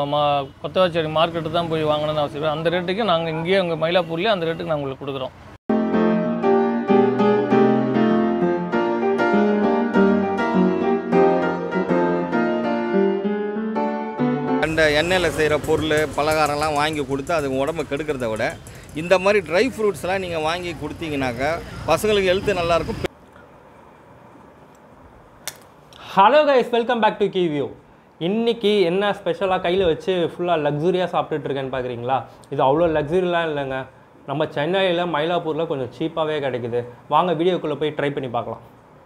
மா கொத்தவாச்சேரி மார்க்கெட்டு தான் போய் வாங்கணும்னு அவசியம் இல்லை. அந்த ரேட்டுக்கு நாங்கள் இங்கேயே உங்கள் மயிலாப்பூர்லேயே அந்த ரேட்டுக்கு நாங்கள் உங்களுக்கு கொடுக்குறோம் அந்த எண்ணெயில் செய்கிற பொருள் பலகாரம்லாம் வாங்கி கொடுத்து அது உடம்பு கெடுக்கிறத விட இந்த மாதிரி ட்ரை ஃப்ரூட்ஸ்லாம் நீங்கள் வாங்கி கொடுத்தீங்கன்னாக்கா பசங்களுக்கு ஹெல்த்து நல்லாயிருக்கும் hello guys welcome back to view இன்னைக்கு என்ன ஸ்பெஷலாக கையில் வச்சு ஃபுல்லாக லக்ஸுரியாக சாப்பிட்டுட்டு இருக்கேன்னு பார்க்குறீங்களா இது அவ்வளோ லக்ஸுரிலாம் இல்லைங்க நம்ம சென்னையில் மயிலாப்பூரில் கொஞ்சம் சீப்பாகவே கிடைக்குது வாங்க வீடியோக்குள்ளே போய் ட்ரை பண்ணி பார்க்கலாம்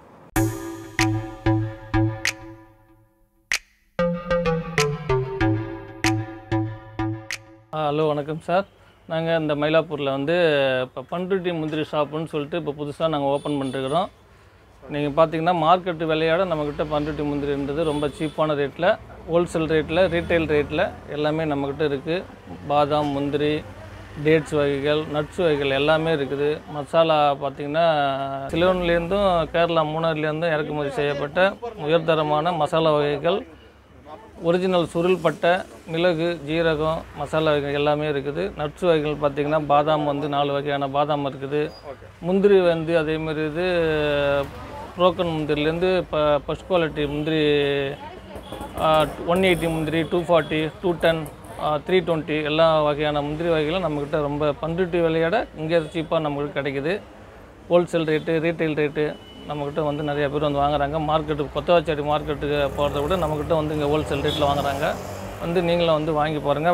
ஹலோ வணக்கம் சார் நாங்கள் இந்த மயிலாப்பூரில் வந்து இப்போ பண்ருட்டி முந்திரி ஷாப்புன்னு சொல்லிட்டு இப்போ புதுசாக நாங்கள் ஓப்பன் பண்ணிருக்கிறோம் நீங்கள் பார்த்தீங்கன்னா மார்க்கெட்டு விலையோட நம்மக்கிட்ட பண்ருட்டி முந்திரின்றது ரொம்ப சீப்பான ரேட்டில் ஹோல்சேல் ரேட்டில் ரீட்டைல் ரேட்டில் எல்லாமே நம்மக்கிட்ட இருக்குது பாதாம் முந்திரி டேட்ஸ் வகைகள் நட்ஸ் வகைகள் எல்லாமே இருக்குது மசாலா பார்த்திங்கன்னா சிலோன்லேருந்தும் கேரளா மூணாறுலேருந்தும் இறக்குமதி செய்யப்பட்ட உயர்தரமான மசாலா வகைகள் ஒரிஜினல் சுருள் பட்டை மிளகு ஜீரகம் மசாலா வகைகள் எல்லாமே இருக்குது நட்ஸ் வகைகள் பார்த்திங்கன்னா பாதாம் வந்து நாலு வகையான பாதாம் இருக்குது முந்திரி வந்து அதே மாதிரி இது புரோக்கன் முந்திரிலேருந்து இப்போ ஃபஸ்ட் குவாலிட்டி முந்திரி ஒன் எயிட்டி முந்திரி two forty two ten three twenty எல்லா வகையான முந்திரி வகைகளும் நம்மக்கிட்ட ரொம்ப பண்ருட்டி விலையோட இங்கே சீப்பாக நம்மளுக்கு கிடைக்குது ஹோல்சேல் ரேட்டு ரீட்டைல் ரேட்டு நம்மக்கிட்ட வந்து நிறைய பேர் வந்து வாங்குறாங்க மார்க்கெட்டு கொத்தவாச்சேரி மார்க்கெட்டுக்கு போகிறத விட நம்மக்கிட்ட வந்து இங்கே ஹோல்சேல் ரேட்டில் வாங்குறாங்க வந்து நீங்களும் வந்து வாங்கி பாருங்கள்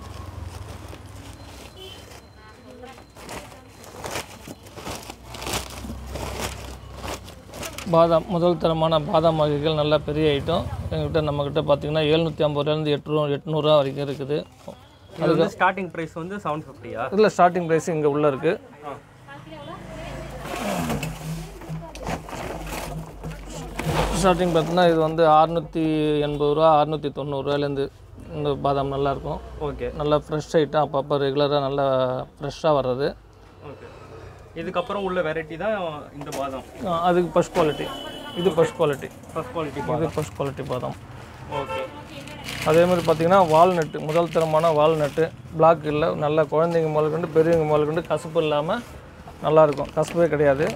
பாதாம் முதல் தரமான பாதாம் வகைகள் நல்ல பெரிய ஐட்டம் எங்ககிட்ட நம்மக்கிட்ட பார்த்தீங்கன்னா எழுநூற்றி ஐம்பது ரூபாயிலேருந்து எட்நூறு எட்நூறுரூவா வரைக்கும் இருக்குது அது வந்து ஸ்டார்டிங் ப்ரைஸ் வந்து செவன் ஃபிஃப்டியா இதில் ஸ்டார்டிங் ப்ரைஸ் இங்கே உள்ளே இருக்குது ஸ்டார்டிங் பார்த்தீங்கன்னா இது வந்து அறுநூற்றி எண்பது ரூபா அறுநூற்றி தொண்ணூறுரூவாலேருந்து இந்த பாதாம் நல்லாயிருக்கும் ஓகே நல்லா ஃப்ரெஷ் ஐட்டம் அப்பப்போ ரெகுலராக நல்லா ஃப்ரெஷ்ஷாக வர்றது ஓகே இதுக்கப்புறம் உள்ள வெரைட்டி தான் இந்த பாதாம் ஆ, அதுக்கு ஃபஸ்ட் குவாலிட்டி இது ஃபஸ்ட் குவாலிட்டி ஃபர்ஸ்ட் குவாலிட்டி இது ஃபஸ்ட் குவாலிட்டி பாதாம் ஓகே அதே மாதிரி பார்த்தீங்கன்னா வால்நட்டு முதல் தரமான வால்நட்டு பிளாக் இல்லை நல்லா குழந்தைங்க முதல்கொண்டு பெரியவங்க முதல்கொண்டு கசப்பு இல்லாமல் நல்லாயிருக்கும் கசப்பே கிடையாது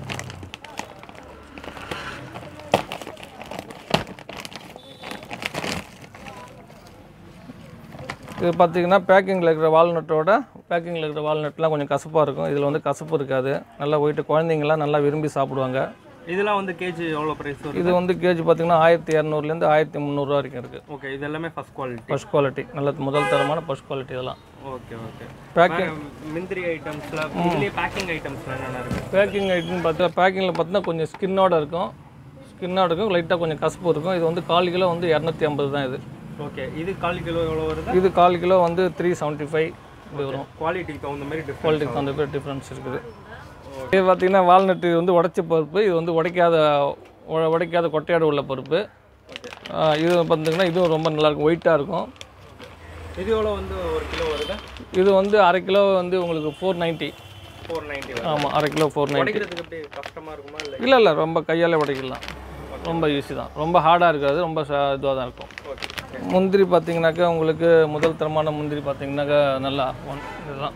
இது பார்த்தீங்கன்னா பேக்கிங்கில் இருக்கிற வால்நட்டோட பேக்கிங்கில் இருக்கிற வால்நட்லாம் கொஞ்சம் கசப்பாக இருக்கும் இதில் வந்து கசப்பு இருக்காது நல்லா போயிட்டு குழந்தைங்களாம் நல்லா விரும்பி சாப்பிடுவாங்க இதெல்லாம் வந்து கேஜி எவ்வளோ ப்ரைஸ் வரும் இது வந்து கேஜி பார்த்தீங்கன்னா ஆயிரத்தி இரநூறுலேருந்து ஆயிரத்தி முந்நூறுரூவா வரைக்கும் இருக்குது ஓகே இது எல்லாமே ஃபர்ஸ்ட் குவாலிட்டி ஃபஸ்ட் குவாலிட்டி நல்ல முதல் தரமான ஃபஸ்ட் குவாலிட்டி இதெல்லாம் ஓகே ஓகே பேக்கிங் மிந்திரி ஐட்டம்ஸ்ல இதுலயே பேக்கிங் ஐட்டம்ஸ்ல என்னென்ன இருக்கு பேக்கிங் ஐட்டம்னு பார்த்தா பேக்கிங்கில் பார்த்தீங்கன்னா கொஞ்சம் ஸ்கின்னோட இருக்கும் ஸ்கின்னோட இருக்கும் லைட்டாக கொஞ்சம் கசப்பு இருக்கும் இது வந்து கால் கிலோ வந்து இரநூத்தி ஐம்பது தான் இது ஓகே இது கால் கிலோ எவ்வளோ வருது இது கால் கிலோ வந்து த்ரீ செவன்ட்டி ஃபைவ் இது வரும் குவாலிட்டிக்கு தகுந்த மாதிரி டிஃப்ரெண்ட் குவாலிட்டிக்கு தகுந்த பேர் டிஃப்ரென்ஸ் இருக்குது இது பார்த்தீங்கன்னா வால்நட்டு வந்து உடைச்ச பருப்பு இது வந்து உடைக்காத உ- உடைக்காத கொட்டையோட உள்ள பருப்பு ஆ, இது பார்த்தீங்கன்னா இதுவும் ரொம்ப நல்லாயிருக்கும் ஒயிட்டாக இருக்கும் இது எவ்வளோ வந்து ஒரு கிலோ வருது இது வந்து அரை கிலோ வந்து உங்களுக்கு ஃபோர் நைன்ட்டி ஃபோர் நைன்ட்டி ஆமாம் அரை கிலோ ஃபோர் நைன்ட்டி உடைக்கிறதுக்கு எப்படி கஷ்டமா இருக்குமா இல்லை இல்லை இல்லை ரொம்ப கையால் உடைக்கலாம் ரொம்ப ஈஸி தான் ரொம்ப ஹார்டாக இருக்காது ரொம்ப இதுவாக தான் இருக்கும் ஓகே முந்திரி பார்த்தீங்கன்னாக்கா உங்களுக்கு முதல் தரமான முந்திரி பார்த்தீங்கன்னாக்கா நல்லா ஒன் இதுதான்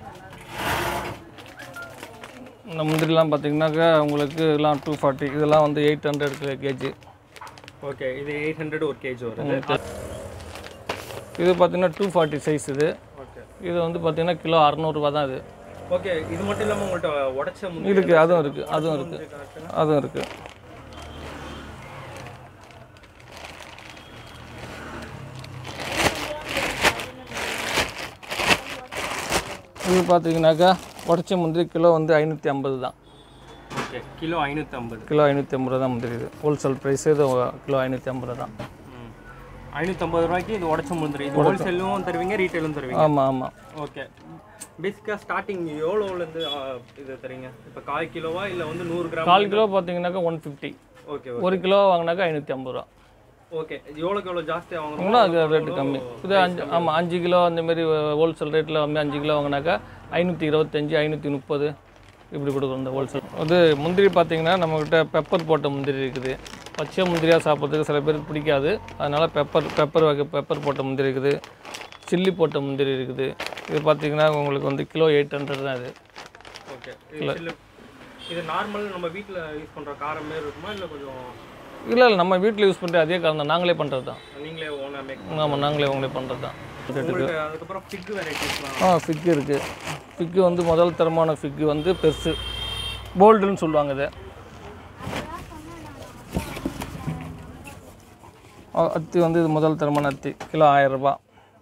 இந்த முந்திரிலாம் பார்த்தீங்கன்னாக்கா உங்களுக்கு இதெல்லாம் டூ ஃபார்ட்டி இதெல்லாம் வந்து எயிட் ஹண்ட்ரட் கேஜி ஓகே இது எயிட் ஹண்ட்ரட் ஒரு கேஜி வருது இது பார்த்தீங்கன்னா டூ ஃபார்ட்டி சைஸ் இது ஓகே இது வந்து பார்த்தீங்கன்னா கிலோ அறநூறுபா தான் இது ஓகே இது மட்டும் இல்லாமல் உங்கள்கிட்ட உடைச்ச முந்திரி இருக்குது அதுவும் இருக்குது அதுவும் இருக்குது அதுவும் இருக்குது இது பார்த்தீங்கன்னாக்கா உடச்ச முந்திரி கிலோ வந்து ஐநூற்றி ஐம்பது தான் ஓகே கிலோ ஐநூற்றம்பது கிலோ ஐநூற்றி ஐம்பது தான் முந்திரி இது ஹோல்சேல் ப்ரைஸ் இது கிலோ ஐநூற்றி ஐம்பது தான் ஐநூற்றம்பது ரூபாய்க்கு இது உடைச்ச முந்திரி இது ஹோல்சேலும் தருவீங்க ரீட்டைலும் தருவீங்க ஆமாம் ஆமாம் ஓகே பேசிக்காக ஸ்டார்டிங் எவ்வளோலேருந்து இது தரீங்க இப்போ கால் கிலோவா இல்லை வந்து நூறு கிராம் கால் கிலோ பார்த்தீங்கன்னாக்கா ஒன் ஃபிஃப்டி ஓகே ஒரு கிலோ வாங்கினாக்கா ஐநூற்றி ஐம்பது ரூபா ஓகே எவ்வளோக்கு எவ்வளோ ஜாஸ்தி ஆகும் இன்னும் அது ரேட்டு கம்மி இது அஞ்சு ஆமாம் அஞ்சு கிலோ அந்த மாதிரி ஹோல்சேல் ரேட்டில் வந்து அஞ்சு கிலோ வாங்கினாக்கா ஐநூற்றி இருபத்தஞ்சி ஐநூற்றி முப்பது இப்படி கொடுக்குறோம் இந்த ஹோல்சேல் அது முந்திரி பார்த்தீங்கன்னா நம்மக்கிட்ட பெப்பர் போட்ட முந்திரி இருக்குது பச்சை முந்திரியாக சாப்பிட்றதுக்கு சில பேருக்கு பிடிக்காது அதனால் பெப்பர் பெப்பர் வகை பெப்பர் போட்ட முந்திரி இருக்குது சில்லி போட்ட முந்திரி இருக்குது இது பார்த்தீங்கன்னா உங்களுக்கு வந்து கிலோ எயிட் ஹண்ட்ரட் தான் இது ஓகே இது இது நார்மல் நம்ம வீட்டில் யூஸ் பண்ணுற காரம் மாரி இருக்குமா இல்லை கொஞ்சம் இல்லை இல்லை நம்ம வீட்டில் யூஸ் பண்ணுற அதே காரம் தான் நாங்களே பண்ணுறது தான் நீங்களே ஓனாக மேக் ஆமாம் நாங்களே உங்களே பண்ணுறது தான் உங்களுக்கு அதுக்கப்புறம் ஃபிக் வெரைட்டிஸ்லாம் ஆ ஃபிக்கு இருக்குது ஃபிக்கு வந்து முதல் தரமான ஃபிக்கு வந்து பெருசு போல்டுன்னு சொல்லுவாங்க இதை அ- அத்தி வந்து இது முதல் தரமான அத்தி கிலோ ஆயிரம் ரூபாய்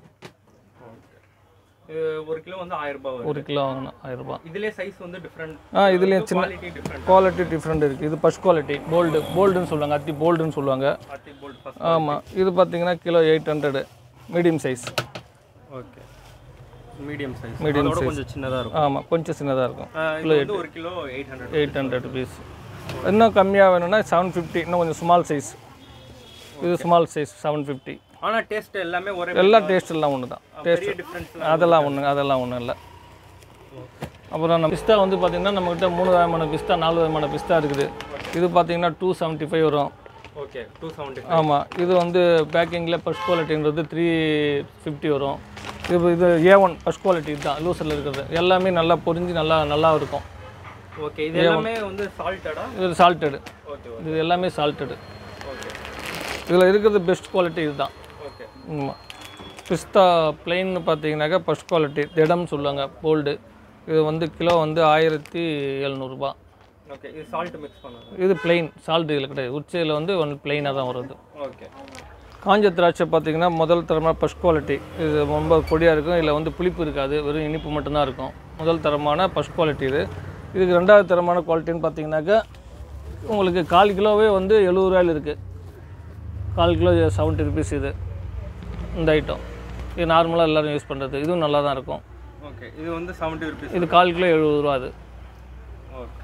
இது ஒரு கிலோ வந்து ஆயிரம் ரூபாய் வரும் ஒரு கிலோ வாங்கணும் ஆயிரம் ரூபாய் இதுலேயே சைஸ் வந்து டிஃப்ரெண்ட் ஆ இதுலேயும் சின்ன குவாலிட்டி டிஃப்ரெண்ட் குவாலிட்டி டிஃப்ரெண்ட் இருக்குது இது ஃபஸ்ட் குவாலிட்டி போல்டு போல்டுன்னு சொல்லுவாங்க அத்தி போல்டுன்னு சொல்லுவாங்க ஆர்டி போல்ட் ஃபஸ்ட் ஆமாம் இது பார்த்தீங்கன்னா kilo eight hundred medium size okay medium size Medium அதோட size. கொஞ்சம் சின்னதாக இருக்கும் ஆமாம் கொஞ்சம் சின்னதாக இருக்கும் ஆ, இது வந்து ஒரு kilo eight hundred eight hundred rupees இன்னும் கம்மியாக வேணும்னா செவன் ஃபிஃப்டி இன்னும் கொஞ்சம் ஸ்மால் சைஸ் இது ஸ்மால் சைஸ் செவன் ஃபிஃப்டி ஆனால் டேஸ்ட் எல்லாமே ஒரே எல்லா டேஸ்ட் எல்லாம் ஒன்று தான் டேஸ்ட் பெரிய டிஃப்ரென்ஸ் அதெல்லாம் ஒன்று அதெல்லாம் ஒன்றும் இல்லை அப்புறம் நம்ம பிஸ்தா வந்து பார்த்திங்கன்னா நம்மக்கிட்ட மூணு விதமான பிஸ்தா நாலு விதமான பிஸ்தா இருக்குது இது பார்த்தீங்கன்னா டூ செவன்ட்டி ஃபைவ் வரும் ஓகே டூ செவன்ட்டி ஆமாம் இது வந்து பேக்கிங்கில் ஃபஸ்ட் குவாலிட்டின்றது த்ரீ ஃபிஃப்டி வரும் இது இது ஏ ஒன் ஃபஸ்ட் குவாலிட்டி தான் லூசரில் இருக்கிறது எல்லாமே நல்லா பொரிஞ்சு நல்லா நல்லா இருக்கும் ஓகே இது எல்லாமே வந்து சால்ட்டடா இது சால்ட்டடு ஓகே இது எல்லாமே சால்ட்டடு ஓகே இதில் இருக்கிறது பெஸ்ட் குவாலிட்டி இதுதான் ஓகே ஆமாம் பிஸ்தா பிளெயின்னு பார்த்தீங்கன்னாக்கா ஃபஸ்ட் குவாலிட்டி திடம்னு சொல்லுவாங்க போல்டு இது வந்து கிலோ வந்து ஆயிரத்தி எழுநூறுபா ஓகே இது சால்ட் மிக்ஸ் பண்ணது இது பிளெயின் சால்ட் இதில் கிடையாது உச்சியில் வந்து ஒன் பிளெயினாக தான் வருது ஓகே காஞ்ச திராட்சை பார்த்தீங்கன்னா முதல் தரமான ஃபஸ்ட் குவாலிட்டி இது ரொம்ப பொடியாக இருக்கும் இதில் வந்து புளிப்பு இருக்காது வெறும் இனிப்பு மட்டும்தான் இருக்கும் முதல் தரமான ஃபஸ்ட் குவாலிட்டி இது இதுக்கு ரெண்டாவது தரமான குவாலிட்டின்னு பார்த்தீங்கன்னாக்கா உங்களுக்கு கால் கிலோவே வந்து எழுபது ரூபாயில் இருக்குது கால் கிலோ செவன்ட்டி ருபீஸ் இது இந்த ஐட்டம் இது நார்மலாக எல்லோரும் யூஸ் பண்ணுறது இதுவும் நல்லா தான் இருக்கும் ஓகே இது வந்து செவன்ட்டி ருபீஸ் இது கால் கிலோ எழுபது ரூபா அது ஓகே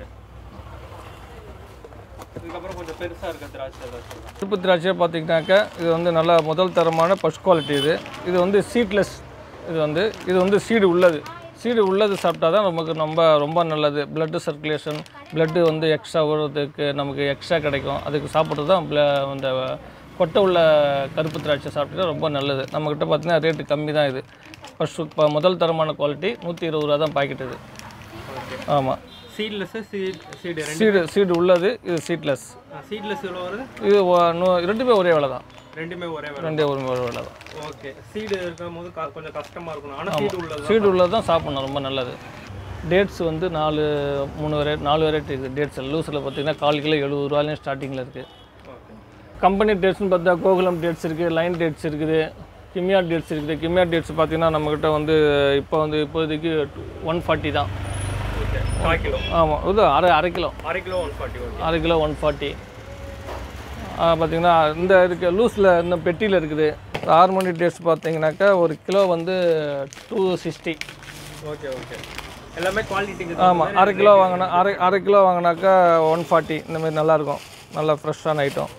இதுக்கப்புறம் கொஞ்சம் பெருசாக இருக்க திராட்சை ஏதாச்சும் திருப்பு திராட்சை பார்த்தீங்கன்னாக்கா இது வந்து நல்லா முதல் தரமான ஃபஸ்ட் குவாலிட்டி இது இது வந்து சீட்லெஸ் இது வந்து இது வந்து சீடு உள்ளது சீடு உள்ளது சாப்பிட்டா தான் நமக்கு ரொம்ப ரொம்ப நல்லது பிளட்டு சர்க்குலேஷன் பிளட்டு வந்து எக்ஸ்ட்ரா வர்றதுக்கு நமக்கு எக்ஸ்ட்ரா கிடைக்கும் அதுக்கு சாப்பிட்றது தான் ப்ள அந்த கொட்டை உள்ள கருப்பு திராட்சை சாப்பிட்டா ரொம்ப நல்லது நம்மக்கிட்ட பார்த்தீங்கன்னா ரேட்டு கம்மி தான் இது ஃபஸ்ட்டு இப்போ முதல் தரமான குவாலிட்டி நூற்றி இருபது ரூபா தான் பாக்கெட் இது ஆமாம் சீட்லெஸ்ஸு சீட் சீடு ரெண்டு சீடு சீடு உள்ளது இது சீட்லெஸ் சீட்லெஸ் எவ்வளோ வருது இது ஒ- நூ- ரெண்டுமே ஒரே விலை தான் ரெண்டுமே ஒரே விலை ரெண்டே ஒரு ஒரு விலை தான் ஓகே சீடு இருக்கும் போது க- கொஞ்சம் கஷ்டமாக இருக்கணும் ஆனால் சீடு உள்ளது சீடு உள்ளது தான் சாப்பிடணும் ரொம்ப நல்லது டேட்ஸ் வந்து நாலு மூணு வெரைட்டி நாலு வெரைட்டி இருக்குது டேட்ஸ் லூஸில் பார்த்தீங்கன்னா கால் கிலோ எழுபது ரூபாயிலையும் ஸ்டார்டிங்கில் இருக்குது ஓகே கம்பெனி டேட்ஸ்னு பார்த்தா கோகுலம் டேட்ஸ் இருக்குது லைன் டேட்ஸ் இருக்குது கிம்யா டேட்ஸ் இருக்குது கிம்யா டேட்ஸ் பார்த்தீங்கன்னா நம்மக்கிட்ட வந்து இப்போ வந்து இப்போதைக்கு ஒன் ஃபார்ட்டி தான் ஓகே கால் கிலோ ஆமாம் இது அரை அரை கிலோ அரை கிலோ ஒன் ஃபார்ட்டி ஓகே அரை கிலோ ஒன் ஃபார்ட்டி பார்த்தீங்கன்னா இந்த இருக்க லூஸில் இந்த பெட்டியில் இருக்குது ஹார்மோனி டேட்ஸ் பார்த்தீங்கன்னாக்கா ஒரு கிலோ வந்து டூ சிக்ஸ்டி ஓகே ஓகே எல்லாமே குவாலிட்டிக்கு ஆமாம் அரை கிலோ வாங்கினா அரை அரை கிலோ வாங்கினாக்கா ஒன் ஃபார்ட்டி இந்த மாதிரி நல்லாயிருக்கும் நல்லா ஃப்ரெஷ்ஷான ஐட்டம்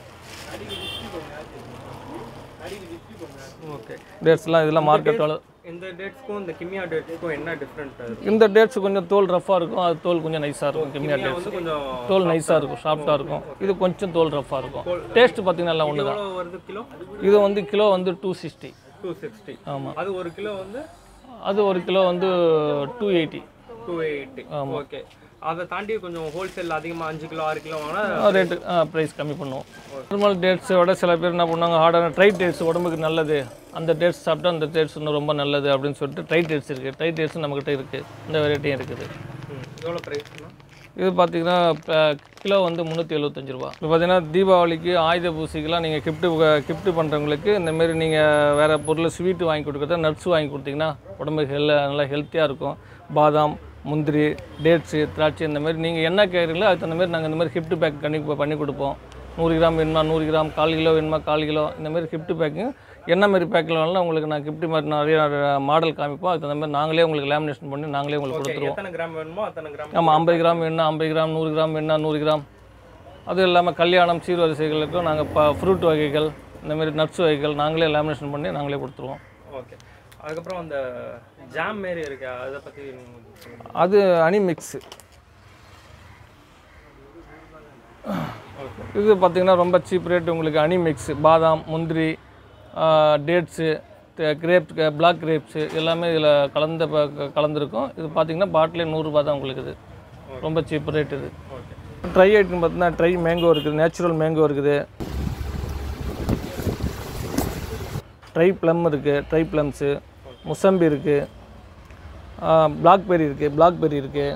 ஓகே டேட்ஸ்லாம் இதெல்லாம் மார்க்கெட் வேலை இந்த டேட்ஸ்க்கும் இந்த கிமியா டேட்ஸ்க்கும் என்ன டிஃப்ரெண்ட் இந்த டேட்ஸ் கொஞ்சம் தோல் ரஃப்பாக இருக்கும் அது தோல் கொஞ்சம் நைஸாக இருக்கும் கிம்மியா டேட்ஸ் வந்து கொஞ்சம் தோல் நைஸாக இருக்கும் சாஃப்டாக இருக்கும் இது கொஞ்சம் தோல் ரஃப்பாக இருக்கும் டேஸ்ட் பார்த்தீங்கன்னா எல்லாம் ஒன்று தான் எவ்வளோ வருது கிலோ இது வந்து கிலோ வந்து டூ சிக்ஸ்டி டூ சிக்ஸ்டி ஆமாம் அது ஒரு கிலோ வந்து அது ஒரு கிலோ வந்து two eighty two eighty okay அதை தாண்டி கொஞ்சம் ஹோல்சேல் அதிகமாக அஞ்சு கிலோ ஆறு கிலோ வாங்கினா ரேட்டு ப்ரைஸ் கம்மி பண்ணுவோம் நார்மல் டேட்ஸை விட சில பேர் என்ன பண்ணுவாங்க ஹார்டான ட்ரை டேட்ஸ் உடம்புக்கு நல்லது அந்த டேட்ஸ் சாப்பிட்டா அந்த டேட்ஸ் இன்னும் ரொம்ப நல்லது அப்படின்னு சொல்லிட்டு ட்ரை டேட்ஸ் இருக்குது ட்ரை டேட்ஸ் நம்மக்கிட்ட இருக்குது இந்த வெரைட்டியும் இருக்குது எவ்வளோ ப்ரைஸ்னா இது பார்த்தீங்கன்னா இப்போ கிலோ வந்து முந்நூற்றி எழுபத்தஞ்சு ரூபா இப்போ பார்த்தீங்கன்னா தீபாவளிக்கு ஆயுத பூசைக்கெலாம் நீங்கள் கிஃப்ட்டு கிஃப்ட்டு பண்ணுறவங்களுக்கு இந்தமாரி நீங்கள் வேறு பொருள் ஸ்வீட்டு வாங்கி கொடுக்குறத நட்ஸ் வாங்கி கொடுத்தீங்கன்னா உடம்புக்கு ஹெல்ல நல்லா ஹெல்த்தியாக இருக்கும் பாதாம் முந்திரி டேட்ஸு திராட்சை இந்த மாதிரி நீங்கள் என்ன கேட்குறீங்களோ அதுக்கு தகுந்த மாதிரி நாங்கள் இந்த மாதிரி கிஃப்ட் பேக் பண்ணி பண்ணி கொடுப்போம் நூறு கிராம் வேணுமா நூறு கிராம் கால் கிலோ வேணுமா கால் கிலோ இந்த மாதிரி கிஃப்ட் பேக்கிங் என்ன மாதிரி பேக்கில் வேணாலும் உங்களுக்கு நான் கிஃப்ட் மாதிரி நிறைய மாடல் காமிப்போம் அதுக்கு தகுந்த மாதிரி நாங்களே உங்களுக்கு லேமினேஷன் பண்ணி நாங்களே உங்களுக்கு கொடுத்துருவோம் எத்தனை கிராம் வேணுமோ அத்தனை கிராம் ஆமாம் ஐம்பது கிராம் வேணும்னா ஐம்பது கிராம் நூறு கிராம் வேணும்னா நூறு கிராம் அது இல்லாமல் கல்யாணம் சீர்வரிசைகளுக்கும் நாங்கள் இப்போ ஃப்ரூட் வகைகள் இந்த மாதிரி நட்ஸ் வகைகள் நாங்களே லேமினேஷன் பண்ணி நாங்களே கொடுத்துருவோம் ஓகே அதுக்கப்புறம் அந்த ஜாம் மாரி இருக்கு அதை பற்றி அது அனி மிக்ஸு இது பார்த்திங்கன்னா ரொம்ப சீப் ரேட் உங்களுக்கு அனி மிக்ஸ் பாதாம் முந்திரி டேட்ஸு கிரேப் பிளாக் கிரேப்ஸு எல்லாமே இதில் கலந்த ப- க- கலந்துருக்கும் இது பார்த்தீங்கன்னா பாட்டிலே நூறுரூபா தான் உங்களுக்கு இது ரொம்ப சீப் ரேட் இது ட்ரை ஐட்டம் பார்த்தீங்கன்னா ட்ரை மேங்கோ இருக்குது நேச்சுரல் மேங்கோ இருக்குது ட்ரை ப்ளம் இருக்குது ட்ரை ப்ளம்ஸு முசம்பி இருக்குது பிளாக்பெரி இருக்குது பிளாக்பெரி இருக்குது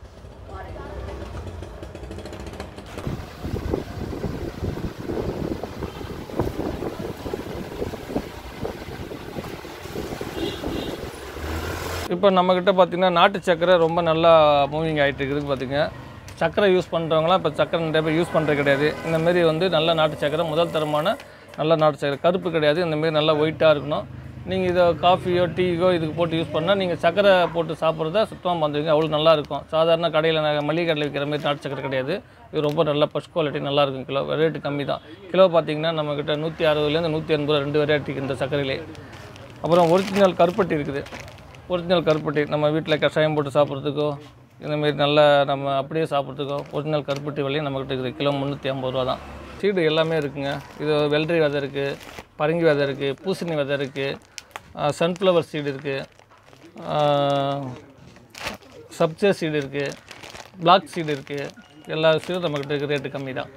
இப்போ நம்மக்கிட்ட பார்த்தீங்கன்னா நாட்டு சக்கரை ரொம்ப நல்லா மூவிங் ஆகிட்டு இருக்குது பார்த்தீங்க சக்கரை யூஸ் பண்ணுறவங்களாம் இப்போ சக்கரை நிறைய பேர் யூஸ் பண்ணுறது கிடையாது இந்த மாதிரி வந்து நல்ல நாட்டு சக்கரை முதல் தரமான நல்ல நாட்டு சக்கரை கருப்பு கிடையாது இந்த மாதிரி நல்லா ஒயிட்டாக இருக்கணும் நீங்கள் இதை காஃபியோ டீயோ இதுக்கு போட்டு யூஸ் பண்ணால் நீங்கள் சக்கரை போட்டு சாப்பிட்றத சுத்தமாக பண்ணுவீங்க அவ்வளோ நல்லா இருக்கும் சாதாரண கடையில் நாங்கள் மளிகை கடையில் விற்கிற மாதிரி நாட்டு சக்கரை கிடையாது இது ரொம்ப நல்ல ஃபஸ்ட் குவாலிட்டி நல்லா இருக்கும் கிலோ ரேட்டு கம்மி தான் கிலோ பார்த்தீங்கன்னா நம்மக்கிட்ட நூற்றி அறுபதுலேருந்து நூற்றி எண்பது ரெண்டு வெரைட்டி இந்த சக்கரையிலே அப்புறம் ஒரிஜினல் கருப்பட்டி இருக்குது ஒரிஜினல் கருப்பட்டி நம்ம வீட்டில் கஷாயம் போட்டு சாப்பிட்றதுக்கோ இந்தமாரி நல்லா நம்ம அப்படியே சாப்பிட்றதுக்கோ ஒரிஜினல் கருப்பட்டி விலையும் நம்மக்கிட்ட இருக்குது கிலோ முந்நூற்றி ஐம்பது ரூபா தான் சீடு எல்லாமே இருக்குங்க இது வெள்ளரி விதை இருக்குது பரங்கி விதை இருக்குது பூசணி விதை இருக்குது சன்ஃப்ளவர் சீடு இருக்குது சப்ஜா சீடு இருக்குது பிளாக் சீடு இருக்குது எல்லா சீடும் நம்மக்கிட்ட இருக்க ரேட்டு கம்மி தான்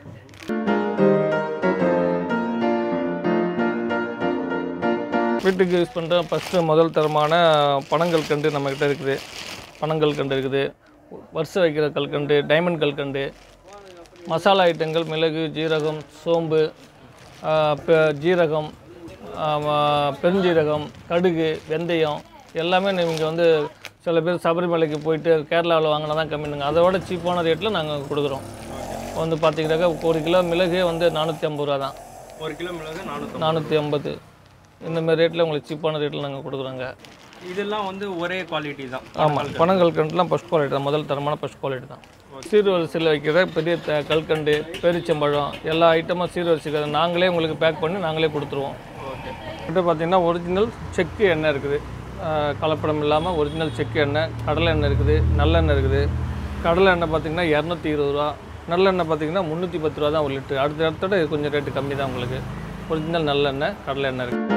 வீட்டுக்கு யூஸ் பண்ணுற ஃபஸ்ட்டு முதல் தரமான பனங்கள் கண்டு நம்மக்கிட்ட இருக்குது பனங்கள் கண்டு இருக்குது வருஷம் வைக்கிற கல்கண்டு டைமண்ட் கல்கண்டு மசாலா ஐட்டங்கள் மிளகு ஜீரகம் சோம்பு ஆ, பெ- ஜீரகம் ஆமா, பெருஞ்சீரகம் கடுகு வெந்தயம் எல்லாமே நீங்கள் வந்து சில பேர் சபரிமலைக்கு போயிட்டு கேரளாவில் வாங்கினா தான் கம்மினுங்க அதை விட சீப்பான ரேட்டில் நாங்கள் கொடுக்குறோம் வந்து பார்த்தீங்கன்னாக்கா ஒரு கிலோ மிளகு வந்து நானூற்றி ஐம்பது ரூபா தான் ஒரு கிலோ மிளகு நானூற்றி நானூற்றி ஐம்பது இந்த மாதிரி ரேட்டில் உங்களுக்கு சீப்பான ரேட்டில் நாங்கள் கொடுக்குறோங்க இதெல்லாம் வந்து ஒரே குவாலிட்டி தான் ஆமாம் பனங்கள் கண்டுலாம் ஃபஸ்ட் குவாலிட்டி தான் முதல் தரமான ஃபஸ்ட் குவாலிட்டி தான் சீர்வரிசையில் வைக்கிற பெரிய த- கல்கண்டு பேரிச்சம்பழம் எல்லா ஐட்டமும் சீர்வரிசைக்கு நாங்களே உங்களுக்கு பேக் பண்ணி நாங்களே கொடுத்துருவோம் கிட்ட பார்த்தீங்கன்னா ஒரிஜினல் செக்கு எண்ணெய் இருக்குது ஆஹ் கலப்படம் இல்லாமல் ஒரிஜினல் செக்கு எண்ணெய் கடலை எண்ணெய் இருக்குது நல்லெண்ணெய் இருக்குது கடலை எண்ணெய் பார்த்தீங்கன்னா இரநூத்தி இருபது ரூபா நல்லெண்ணெய் பார்த்தீங்கன்னா முந்நூற்றி பத்து ரூபா தான் ஒரு லிட்டர் அடுத்த இடத்தோட இது கொஞ்சம் ரேட்டு கம்மி தான் உங்களுக்கு ஒரிஜினல் நல்லெண்ணெய் கடலை எண்ணெய் இருக்குது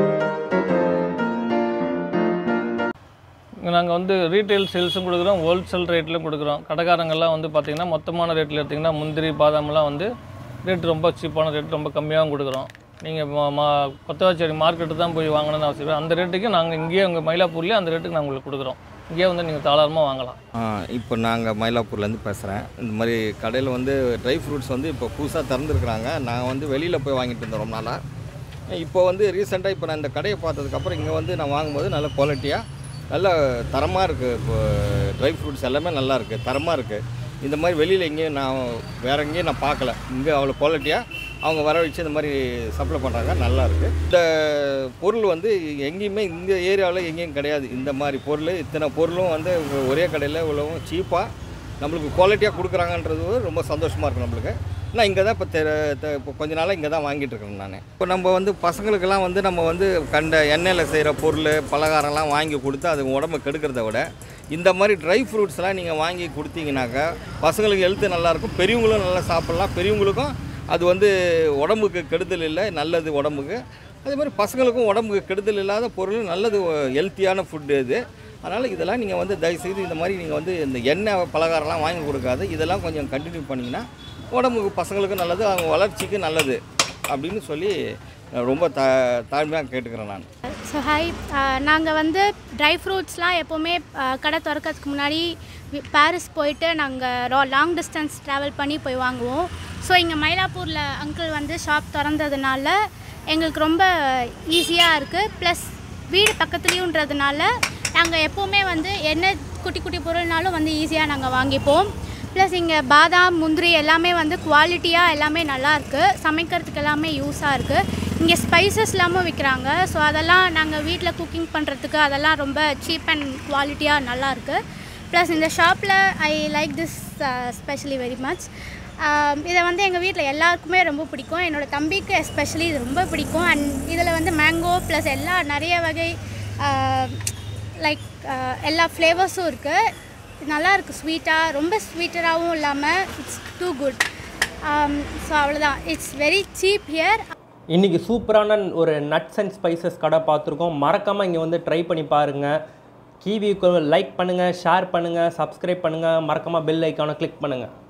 நாங்கள் வந்து ரீட்டைல் சேல்ஸும் கொடுக்குறோம் ஹோல்சேல் ரேட்லையும் கொடுக்குறோம் கடைக்காரங்கெல்லாம் வந்து பார்த்திங்கன்னா மொத்தமான ரேட்டில் எடுத்திங்கன்னா முந்திரி பாதாம்லாம் வந்து ரேட் ரொம்ப சீப்பான ரேட் ரொம்ப கம்மியாகவும் கொடுக்குறோம் நீங்கள் மா கொத்தவாச்சேரி மார்க்கெட்டு தான் போய் வாங்கணும்னு அவசியம் இல்லை. அந்த ரேட்டுக்கு நாங்கள் இங்கேயே உங்கள் மயிலாப்பூர்லேயே அந்த ரேட்டுக்கு நாங்கள் உங்களுக்கு கொடுக்குறோம் இங்கேயே வந்து நீங்கள் தாராளமாக வாங்கலாம் இப்போ நாங்கள் மயிலாப்பூர்லேருந்து பேசுகிறேன் இந்த மாதிரி கடையில் வந்து ட்ரை ஃப்ரூட்ஸ் வந்து இப்போ புதுசாக திறந்துருக்குறாங்க நான் வந்து வெளியில் போய் வாங்கிட்டு இருந்தேன் ரொம்ப நாளாக இப்போ வந்து ரீசெண்டாக இப்போ நான் இந்த கடையை பார்த்ததுக்கப்புறம் இங்கே வந்து நான் வாங்கும்போது நல்ல குவாலிட்டியாக நல்ல தரமாக இருக்குது இப்போ ட்ரை ஃப்ரூட்ஸ் எல்லாமே நல்லா இருக்குது தரமாக இருக்குது இந்த மாதிரி வெளியில் எங்கேயும் நான் வேறு எங்கேயும் நான் பார்க்கல இங்கே அவ்வளோ குவாலிட்டியாக அவங்க வர வச்சு இந்த மாதிரி சப்ளை பண்ணுறாங்க நல்லா இருக்குது இந்த பொருள் வந்து எங்கேயுமே இந்த ஏரியாவில் எங்கேயும் கிடையாது இந்த மாதிரி பொருள் இத்தனை பொருளும் வந்து ஒரே கடையில் இவ்வளவும் சீப்பாக நம்மளுக்கு குவாலிட்டியாக கொடுக்குறாங்கன்றது ரொம்ப சந்தோஷமாக இருக்கும் நம்மளுக்கு நான் இங்கே தான் இப்போ தெ தெ- இப்போ கொஞ்ச நாளாக இங்கே தான் வாங்கிட்டு இருக்கேன் நான் இப்போ நம்ம வந்து பசங்களுக்கெல்லாம் வந்து நம்ம வந்து கண்ட எண்ணெயில் செய்கிற பொருள் பலகாரம்லாம் வாங்கி கொடுத்து அது உடம்பு கெடுக்கிறத விட இந்த மாதிரி ட்ரை ஃப்ரூட்ஸ்லாம் நீங்கள் வாங்கி கொடுத்தீங்கன்னாக்கா பசங்களுக்கு ஹெல்த்து நல்லாயிருக்கும் பெரியவங்களும் நல்லா சாப்பிட்லாம் பெரியவங்களுக்கும் அது வந்து உடம்புக்கு கெடுதல் இல்லை நல்லது உடம்புக்கு அதே மாதிரி பசங்களுக்கும் உடம்புக்கு கெடுதல் இல்லாத பொருள் நல்லது ஹெல்த்தியான ஃபுட்டு இது அதனால் இதெல்லாம் நீங்கள் வந்து தயவுசெய்து இந்த மாதிரி நீங்கள் வந்து இந்த எண்ணெய் பலகாரம்லாம் வாங்கி கொடுக்காது இதெல்லாம் கொஞ்சம் கண்டினியூ பண்ணிங்கன்னா உடம்புக்கு பசங்களுக்கும் நல்லது அவங்க வளர்ச்சிக்கு நல்லது அப்படின்னு சொல்லி நான் ரொம்ப தா தாழ்மையாக கேட்டுக்கிறேன் நான் ஸோ ஹாய் நாங்கள் வந்து ட்ரை ஃப்ரூட்ஸ்லாம் எப்போவுமே அஹ், கடை திறக்கிறதுக்கு முன்னாடி வி- பாரிஸ் போயிட்டு நாங்கள் லாங் டிஸ்டன்ஸ் ட்ராவல் பண்ணி போய் வாங்குவோம் ஸோ இங்கே மயிலாப்பூரில் அங்கிள் வந்து ஷாப் திறந்ததுனால எங்களுக்கு ரொம்ப ஈஸியாக இருக்குது ப்ளஸ் வீடு பக்கத்துலேயுன்றதுனால நாங்கள் எப்போவுமே வந்து என்ன குட்டி குட்டி பொருள்னாலும் வந்து ஈஸியாக நாங்கள் வாங்கிப்போம் ப்ளஸ் இங்கே பாதாம் முந்திரி எல்லாமே வந்து குவாலிட்டியாக எல்லாமே நல்லா இருக்குது சமைக்கிறதுக்கு எல்லாமே யூஸாக இருக்குது இங்கே ஸ்பைசஸ் எல்லாமும் விற்கிறாங்க ஸோ அதெல்லாம் நாங்கள் வீட்டில் குக்கிங் பண்ணுறதுக்கு அதெல்லாம் ரொம்ப சீப் அண்ட் குவாலிட்டியாக நல்லா இருக்குது ப்ளஸ் இந்த ஷாப்பில் I like this specially very much இதை வந்து எங்கள் வீட்டில் எல்லாருக்குமே ரொம்ப பிடிக்கும் என்னோட தம்பிக்கு எஸ்பெஷலி இது ரொம்ப பிடிக்கும் அண்ட் இதில் வந்து மேங்கோ ப்ளஸ் எல்லா நிறைய வகை லைக் எல்லா ஃப்ளேவர்ஸும் இருக்குது நல்லா இருக்குது ஸ்வீட்டாக ரொம்ப ஸ்வீட்டராகவும் இல்லாமல் இட்ஸ் டூ குட் ஸோ அவ்வளோதான் இட்ஸ் வெரி சீப் ஹியர் இன்றைக்கி சூப்பரான ஒரு நட்ஸ் அண்ட் ஸ்பைசஸ் கடை பார்த்துருக்கோம் மறக்காமல் இங்கே வந்து ட்ரை பண்ணி பாருங்கள் கிவிக்கு லைக் பண்ணுங்கள் ஷேர் பண்ணுங்கள் சப்ஸ்கிரைப் பண்ணுங்கள் மறக்காமல் பெல் ஐக்கானை கிளிக் பண்ணுங்கள்